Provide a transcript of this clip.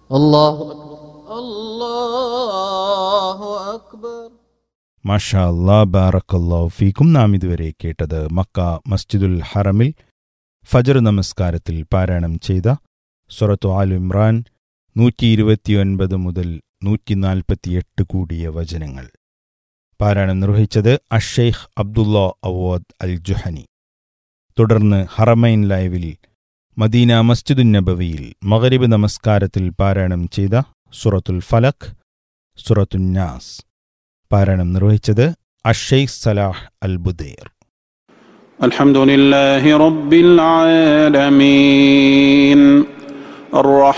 الله أكبر الله أكبر മാഷാ അല്ലാ ബാറക്കല്ലാഹു ഫീക്കും നാം ഇതുവരെ കേട്ടത് മക്ക മസ്ജിദുൽ ഹറമിൽ ഫജർ നമസ്കാരത്തിൽ പാരായണം ചെയ്ത സുറത്തു ആൽ ഇമ്രാൻ നൂറ്റി ഇരുപത്തിയൊൻപത് മുതൽ നൂറ്റി നാൽപ്പത്തിയെട്ട് കൂടിയ വചനങ്ങൾ പാരായണം നിർവഹിച്ചത് അഷെയ്ഖ് അബ്ദുള്ള അവോദ് അൽ ജുഹനി തുടർന്ന് ഹറമൈൻ ലൈവിൽ മദീന മസ്ജിദുൻ നബവിയിൽ മഗരിബ് നമസ്കാരത്തിൽ പാരായണം ചെയ്ത സുറത്തുൽ ഫലഖ് സുറത്തുന്നാസ് പാരായണം നിർവഹിച്ചത് അഷെയ്ഖ് സലാഹ് അൽ ബുദൈർ الحمد لله رب العالمين الرحمن